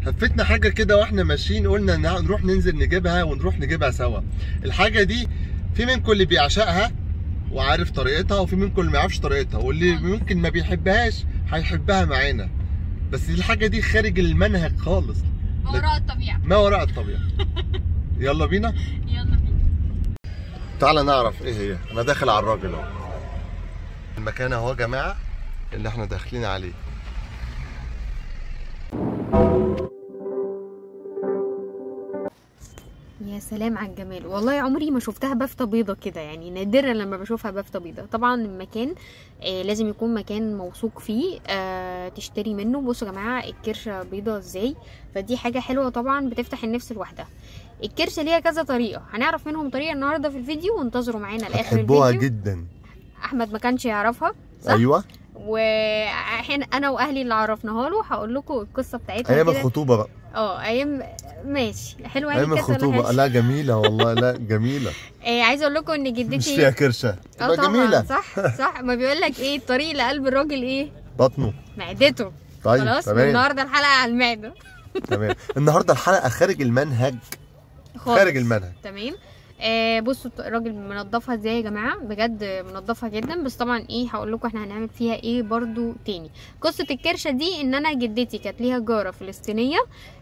هفتنا حاجه كده واحنا ماشيين قلنا نع- نروح ننزل نجيبها ونروح نجيبها سوا الحاجه دي في منكم اللي بيعشقها وعارف طريقتها وفي منكم اللي ما يعرفش طريقتها واللي ممكن ما بيحبهاش هيحبها معانا بس الحاجه دي خارج المنهج خالص وراء الطبيعه ما وراء الطبيعه يلا بينا يلا بينا تعالى نعرف ايه هي انا داخل على الراجل اهو المكان اهو يا جماعه اللي احنا داخلين عليه يا سلام على الجمال والله عمري ما شفتها بافتة بيضة كده يعني نادرا لما بشوفها بافتة بيضة طبعا المكان آه لازم يكون مكان موثوق فيه آه تشتري منه بصوا يا جماعة الكرشة بيضة ازاي فدي حاجة حلوة طبعا بتفتح النفس لوحدها الكرشة ليها كذا طريقة هنعرف منهم طريقة النهاردة في الفيديو وانتظروا معانا لاخر هتحبوها الفيديو جدا احمد ما كانش يعرفها صح؟ ايوه واحنا انا واهلي اللي عرفناها له هقول لكم القصه بتاعتها ايام كده. الخطوبه بقى اه ايام ماشي حلوه يعني ايام كانت ولا الخطوبه حلوة؟ لا جميله والله لا جميله آه عايزه اقول لكم ان مش جدتي فيها كرشه اه تبقى طبعا جميله صح صح ما بيقول لك ايه الطريق لقلب الراجل ايه بطنه معدته طيب خلاص تمام النهارده الحلقه على المعده تمام النهارده الحلقه خارج المنهج خالص. خارج المنهج تمام آه بصوا الراجل منضفها ازاي يا جماعه بجد منضفها جدا بس طبعا ايه هقول لكم احنا هنعمل فيها ايه برضو تاني قصه الكرشه دي ان انا جدتي كانت ليها جاره فلسطينيه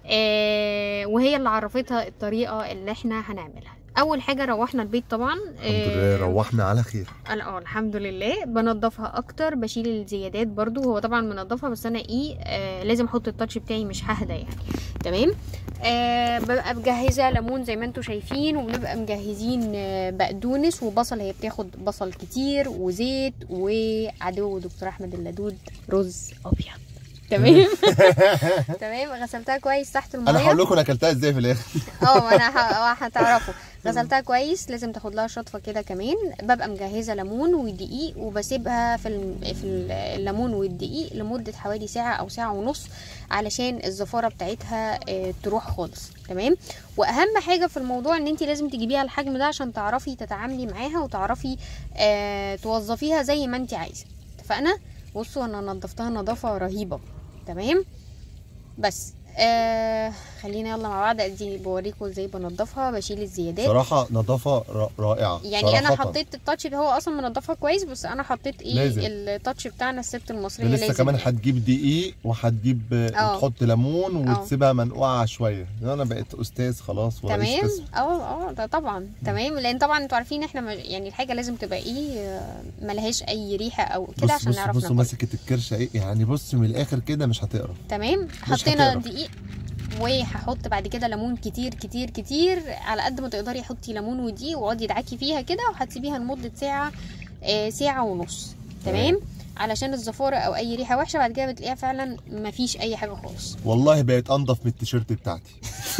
آه وهي اللي عرفتها الطريقه اللي احنا هنعملها اول حاجه روحنا البيت طبعا الحمد لله روحنا على خير انا اه الحمد لله بنضفها اكتر بشيل الزيادات برضو هو طبعا منضفها بس انا ايه آه لازم احط التاتش بتاعي مش ههدى يعني تمام آه ببقى مجهزه ليمون زي ما انتم شايفين وبنبقى مجهزين آه بقدونس وبصل هي بتاخد بصل كتير وزيت وعدو دكتور احمد اللدود رز ابيض تمام تمام غسلتها كويس تحت الميه انا هقول لكم انا اكلتها ازاي في الاخر اه انا ه- هتعرفوا غسلتها كويس لازم تاخد لها شطفه كده كمان ببقى مجهزه ليمون ودقيق وبسيبها في الم- في ال- الليمون والدقيق لمده حوالي ساعه او ساعه ونص علشان الزفاره بتاعتها آه، تروح خالص تمام واهم حاجه في الموضوع ان انت لازم تجيبيها الحجم ده عشان تعرفي تتعاملي معاها وتعرفي آه، توظفيها زي ما انت عايزه اتفقنا بصوا انا نضفتها نظافه رهيبه تمام بس آه خلينا يلا مع بعض ادي بوريكم ازاي بنضفها بشيل الزيادات صراحه نظافه ر- رائعه يعني انا صراحة. حطيت التاتش هو اصلا منضفها كويس بس انا حطيت ايه لازم. التاتش بتاعنا الست المصريه لسه لازم كمان يعني. هتجيب دقيق وهتجيب اه. تحط ليمون اه. وتسيبها منقوعه شويه انا بقيت استاذ خلاص ورئيس تمام قسم اه اه ده طبعا تمام لان طبعا انتوا عارفين احنا مج- يعني الحاجه لازم تبقى ايه آه، ملهاش اي ريحه او كده بص عشان بص نعرف بص ناكل ماسكه الكرشه ايه يعني بص من الاخر كده مش هتقرا تمام مش حطينا هتعرف. دقيق وهحط بعد كده ليمون كتير كتير كتير على قد ما تقدري حطي ليمون ودقيق واقعدي ادعكي فيها كده وهتسيبيها لمده ساعه آه ساعه ونص تمام علشان الزفاره او اي ريحه وحشه بعد كده بتلاقيها فعلا مفيش اي حاجه خالص والله بقت انضف من التيشيرت بتاعتي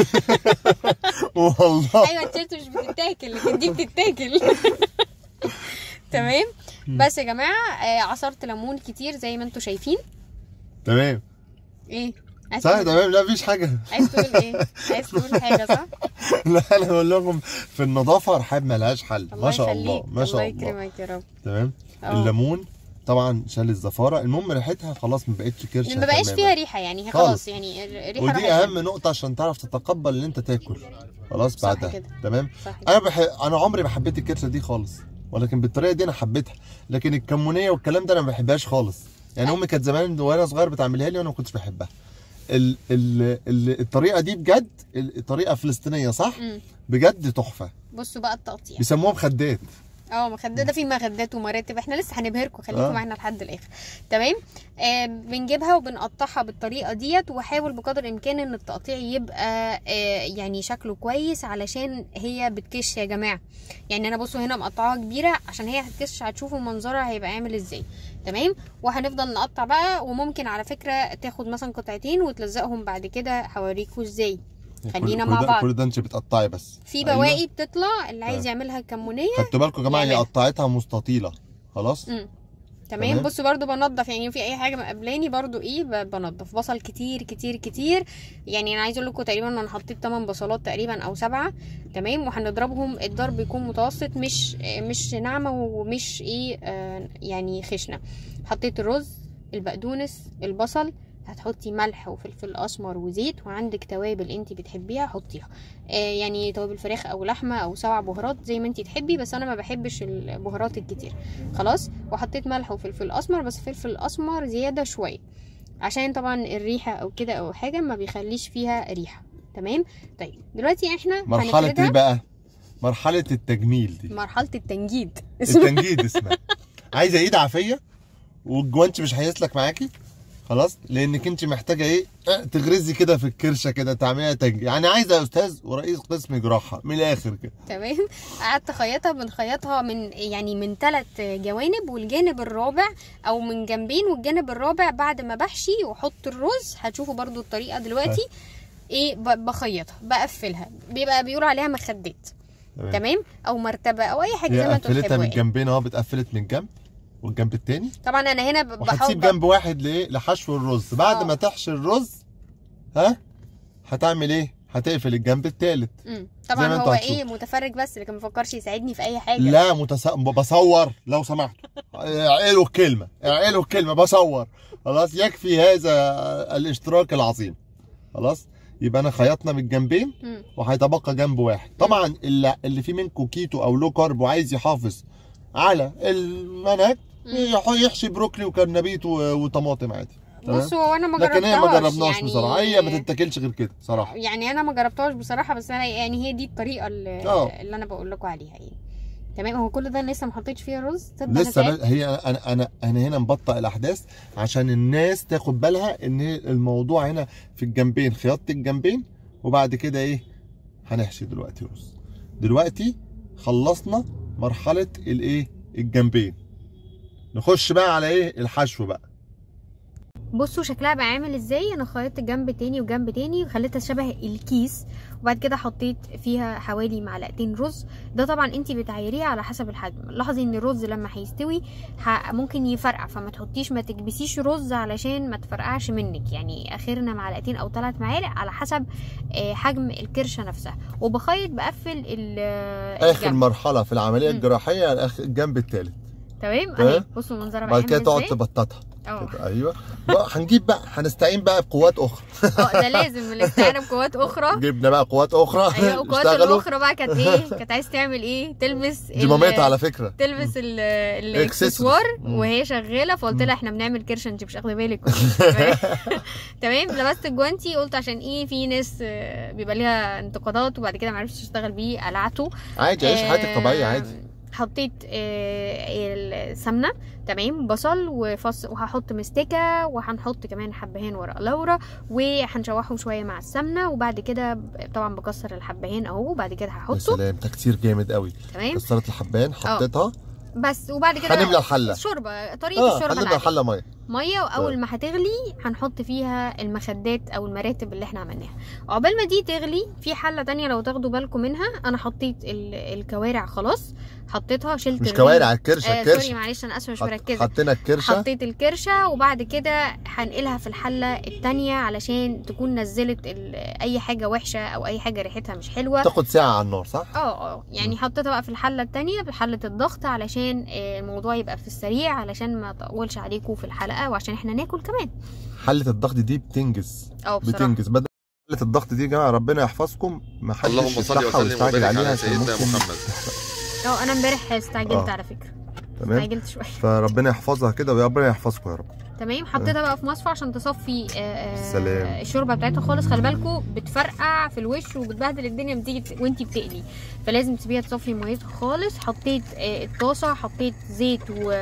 والله ايوه التيشيرت مش بتتاكل لكن دي بتتاكل تمام بس يا جماعه آه عصرت ليمون كتير زي ما انتم شايفين تمام ايه عايز صح تقول- تمام لا مفيش حاجه عايز تقول ايه عايز تقول حاجه صح لا انا بقول لكم في النظافه رحاب ملهاش حل الله ما شاء يخليك. الله ما شاء الله الله يكرمك يا رب تمام اه. الليمون طبعا شال الزفاره المهم ريحتها خلاص ما بقتش كرشه ما بقاش تماماً. فيها ريحه يعني خالص. خلاص يعني الريحه ودي راحت اهم نقطه عشان تعرف تتقبل ان انت تاكل خلاص صح بعدها كده. تمام صح كده. انا بح... انا عمري ما حبيت الكرشه دي خالص ولكن بالطريقه دي انا حبيتها لكن الكمونيه والكلام ده انا ما بحبهاش خالص يعني امي كانت زمان وانا صغير بتعملها لي وانا ما كنتش بحبها ال... ال... ال... الطريقه دي بجد الطريقه فلسطينيه صح مم. بجد تحفه بصوا بقى التقطيع بيسموها مخدات اه مخدات ده في مخدات ومراتب احنا لسه هنبهركم خليكم اه. معانا لحد الاخر تمام آه بنجيبها وبنقطعها بالطريقه ديت وحاول بقدر الامكان ان التقطيع يبقى آه يعني شكله كويس علشان هي بتكش يا جماعه يعني انا بصوا هنا مقطعاها كبيره عشان هي هتكش هتشوفوا منظرها هيبقى عامل ازاي تمام وهنفضل نقطع بقى وممكن على فكره تاخد مثلا قطعتين وتلزقهم بعد كده هوريكم ازاي خلينا كل مع ده بعض. كل ده انت بتقطعي بس في أيوة. بواقي بتطلع اللي عايز اه. يعملها كمونيه خدتوا بالكم يا جماعه هي يعملها. قطعتها مستطيله خلاص امم تمام تمام. بصوا برضو بنضف يعني في اي حاجه مقابلاني برضو ايه ب- بنضف بصل كتير كتير كتير يعني انا عايزه اقول لكم تقريبا انا حطيت 8 بصلات تقريبا او سبعة تمام وهنضربهم الضرب يكون متوسط مش مش ناعمه ومش ايه آه يعني خشنه حطيت الرز البقدونس البصل هتحطي ملح وفلفل اسمر وزيت وعندك توابل انت بتحبيها حطيها آه يعني توابل فراخ او لحمه او سبع بهارات زي ما انت تحبي بس انا ما بحبش البهارات الكتير خلاص وحطيت ملح وفلفل اسمر بس فلفل اسمر زياده شويه عشان طبعا الريحه او كده او حاجه ما بيخليش فيها ريحه تمام طيب دلوقتي احنا مرحله هنفردها ايه بقى مرحله التجميل دي مرحله التنجيد التنجيد اسمها عايزه ايد عافيه والجوانت مش هيسلك معاكي خلاص لانك انت محتاجه ايه اه، تغرزي كده في الكرشه كده تعمليها تنجيد يعني عايزه يا استاذ ورئيس قسم جراحه من الاخر كده تمام قعدت اخيطها بنخيطها من يعني من ثلاث جوانب والجانب الرابع او من جنبين والجانب الرابع بعد ما بحشي واحط الرز هتشوفوا برضو الطريقه دلوقتي ايه ب- بخيطها بقفلها بيبقى بيقولوا عليها مخدات تمام او مرتبه او اي حاجه زي ما هي انتوا قفلتها تحبوها من يعني. جنبين اهو بتقفلت من جنب والجنب التاني طبعا انا هنا ب- وهتسيب بحاول جنب واحد لايه لحشو الرز بعد اه. ما تحشي الرز ها هتعمل ايه هتقفل الجنب التالت مم. زي طبعا ما انتوا هو هتشوفوا. ايه متفرج بس لكن ما فكرش يساعدني في اي حاجه لا متس... بصور لو سمحت اعقلوا الكلمه اعقلوا الكلمه بصور خلاص يكفي هذا الاشتراك العظيم خلاص يبقى انا خيطنا من الجنبين مم. وهيتبقى جنب واحد طبعا اللي, اللي في منكم كيتو او لو كارب وعايز يحافظ على المنهج مم. يح- يحشي بروكلي وكرنبيت و- وطماطم عادي تمام؟ بصوا هو انا ما لكن هي ما جربتهاش جربناش يعني بصراحه هي ما تتاكلش غير كده صراحه يعني انا ما جربتهاش بصراحه بس انا يعني هي دي الطريقه اللي, اه. اللي انا بقول لكم عليها يعني تمام هو كل ده أنا لسه ما حطيتش فيها رز تصدق أنا لسه تعبت. ب... هي انا انا انا هنا مبطئ الاحداث عشان الناس تاخد بالها ان هي الموضوع هنا في الجنبين خياطه الجنبين وبعد كده ايه هنحشي دلوقتي رز دلوقتي خلصنا مرحله الايه الجنبين نخش بقى على ايه الحشو بقى بصوا شكلها بقى عامل ازاي انا خيطت جنب تاني وجنب تاني وخليتها شبه الكيس وبعد كده حطيت فيها حوالي معلقتين رز ده طبعا انت بتعيريه على حسب الحجم لاحظي ان الرز لما هيستوي ه- ممكن يفرقع فما تحطيش ما تكبسيش رز علشان ما تفرقعش منك يعني اخرنا معلقتين او ثلاث معالق على حسب آه، حجم الكرشه نفسها وبخيط بقفل ال- اخر الجنب مرحله في العمليه مم. الجراحيه الأخ- الجنب الثالث تمام تمام. اهي بصوا منظرها بقى بعد كده عامل تقعد ازاي تبططها اه كده، ايوه بقى هنجيب بقى هنستعين بقى بقوات اخرى اه ده لازم الاستعانه بقوات اخرى جبنا بقى قوات اخرى ايوه القوات اشتغلوا الاخرى بقى كانت ايه كانت عايز تعمل ايه تلبس دي ال- مامتها على فكره تلبس ال- الاكسسوار مم. وهي شغاله فقلت مم. لها احنا بنعمل كرشه انت مش واخده بالك تمام لبست الجوانتي قلت عشان ايه في ناس آه، بيبقى ليها انتقادات وبعد كده معرفتش اشتغل بيه قلعته عادي عيش حياتك طبيعيه آه، عادي حطيت آه، السمنه تمام بصل وفص وهحط مستكه وهنحط كمان حبهان ورق لورا وهنشوحهم شويه مع السمنه وبعد كده ب- طبعا بكسر الحبهان اهو وبعد كده يا هحطه سلام تكسير جامد قوي تمام كسرت الحبان حطيتها بس وبعد كده هنملى الحله شوربه طريقه اه الشوربه هنملى العادية. الحله ميه ميه واول طيب. ما هتغلي هنحط فيها المخدات او المراتب اللي احنا عملناها عقبال ما دي تغلي في حله تانية لو تاخدوا بالكم منها انا حطيت ال- الكوارع خلاص حطيتها شلت مش الريم. كوارع الكرشه آه سوري الكرشه معلش انا اسفه مش حط- مركزه حطينا الكرشه حطيت الكرشه وبعد كده هنقلها في الحله التانية علشان تكون نزلت ال- اي حاجه وحشه او اي حاجه ريحتها مش حلوه تاخد ساعه على النار صح؟ اه اه يعني مم. حطيتها بقى في الحله التانية في حله الضغط علشان آه، الموضوع يبقى في السريع علشان ما اطولش عليكم في الحلقه وعشان احنا ناكل كمان حله الضغط دي بتنجز اه بصراحه بتنجز بدل حله الضغط دي يا جماعه ربنا يحفظكم ما حدش اللهم صل يفتحها وسلم ويستعجل وبارك عليها على عشان سيدنا ممكن محمد اه انا امبارح استعجلت آه. على فكره تمام استعجلت شويه فربنا يحفظها كده وربنا يحفظكم يا رب تمام حطيتها بقى في مصفى عشان تصفي آه، آه، سلام. الشوربه بتاعتها خالص خلي بالكم بتفرقع في الوش وبتبهدل الدنيا لما تيجي ت- وانتي بتقلي فلازم تسيبيها تصفي ميتها خالص حطيت آه، الطاسه حطيت زيت و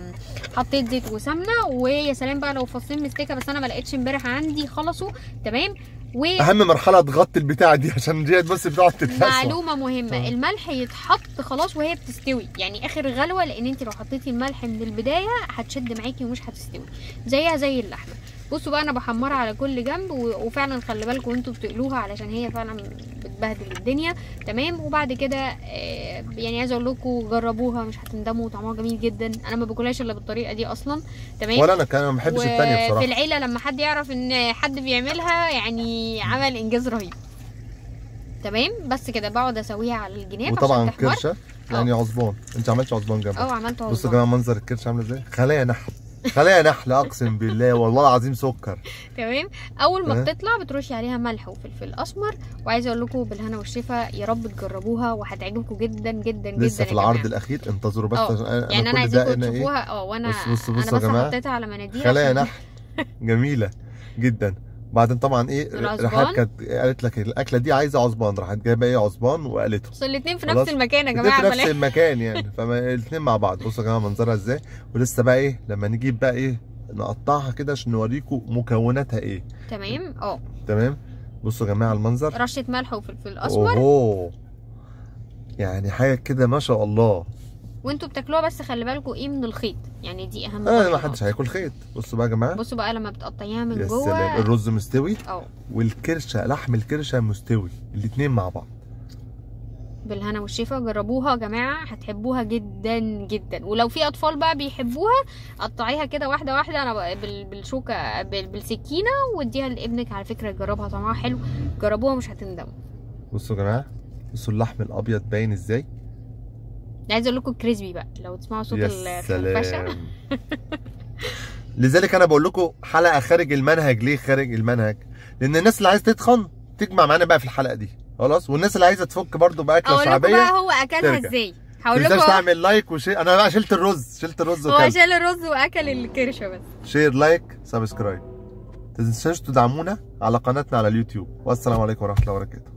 حطيت زيت وسمنه ويا سلام بقى لو فصين مستكه بس انا ما لقيتش امبارح عندي خلصوا تمام و اهم مرحله تغطي البتاعه دي عشان دي بس بتقعد تتلسع معلومة مهمة آه. الملح يتحط خلاص وهي بتستوي يعني اخر غلوة لان انت لو حطيتي الملح من البداية هتشد معاكي ومش هتستوي زيها زي اللحمة بصوا بقى انا بحمرها على كل جنب و- وفعلا خلي بالكم انتوا بتقلوها علشان هي فعلا بتبهدل الدنيا تمام وبعد كده آه، يعني عايزه اقول لكم جربوها مش هتندموا طعمها جميل جدا انا ما باكلهاش الا بالطريقه دي اصلا تمام ولا انا كمان ما بحبش التانية وفي بصراحه العيله لما حد يعرف ان حد بيعملها يعني عمل انجاز رهيب تمام بس كده بقعد اسويها على الجناب وطبعا عشان تحمر كرشه يعني عصبان انت عملتش عصبان جنبها اه عملت بصوا يا عصبان جماعه منظر الكرشه عامله ازاي خلايا نحل خليها نحله اقسم بالله والله العظيم سكر تمام اول ما أه. بتطلع بترشي عليها ملح وفلفل اسمر وعايزه اقول لكم بالهنا والشفا يا رب تجربوها وهتعجبكم جدا جدا جدا لسه يا في العرض جماعة. الاخير انتظروا بس اه. عشان انا يعني انا كل ده عايزاكم انا ايه تشوفوها اه وانا بص- بص- بص انا يا بس جماعة. حطيتها على مناديل خلايا عشان- نحل جميله جدا بعدين طبعا ايه العصبان. رحاب كانت قالت لك الاكله دي عايزه عصبان راحت جايبه ايه عصبان وقالته بس الاتنين في خلاص. نفس المكان يا الاتنين جماعه في نفس بلاش المكان يعني فالاثنين مع بعض بصوا يا جماعه منظرها ازاي ولسه بقى ايه لما نجيب بقى ايه نقطعها كده عشان نوريكم مكوناتها ايه تمام اه تمام بصوا يا جماعه المنظر رشه ملح وفلفل اسمر اوه يعني حاجه كده ما شاء الله وانتوا بتاكلوها بس خلي بالكم ايه من الخيط يعني دي اهم اه ما طريقة. حدش هياكل خيط بصوا بقى يا جماعه بصوا بقى لما بتقطعيها من يا جوه سلام الرز مستوي اه والكرشه لحم الكرشه مستوي الاثنين مع بعض بالهنا والشفا جربوها يا جماعه هتحبوها جدا جدا ولو في اطفال بقى بيحبوها قطعيها كده واحده واحده انا بقى بال- بالشوكه بال- بالسكينه واديها لابنك على فكره يجربها طعمها حلو جربوها مش هتندموا بصوا يا جماعه بصوا اللحم الابيض باين ازاي عايزه اقول لكم كريسبي بقى لو تسمعوا صوت يا الخرفشه سلام لذلك انا بقول لكم حلقه خارج المنهج ليه خارج المنهج لان الناس اللي عايزه تتخن تجمع معانا بقى في الحلقه دي خلاص والناس اللي عايزه تفك برضو باكله اقول لكم شعبيه بقى هو اكلها ترجع. ازاي هقول تنساش لكم تعمل لايك وشير انا بقى شلت الرز شلت الرز هو وكلت شال الرز واكل الكرشه بس شير لايك سبسكرايب تنساش تدعمونا على قناتنا على اليوتيوب والسلام عليكم ورحمه الله وبركاته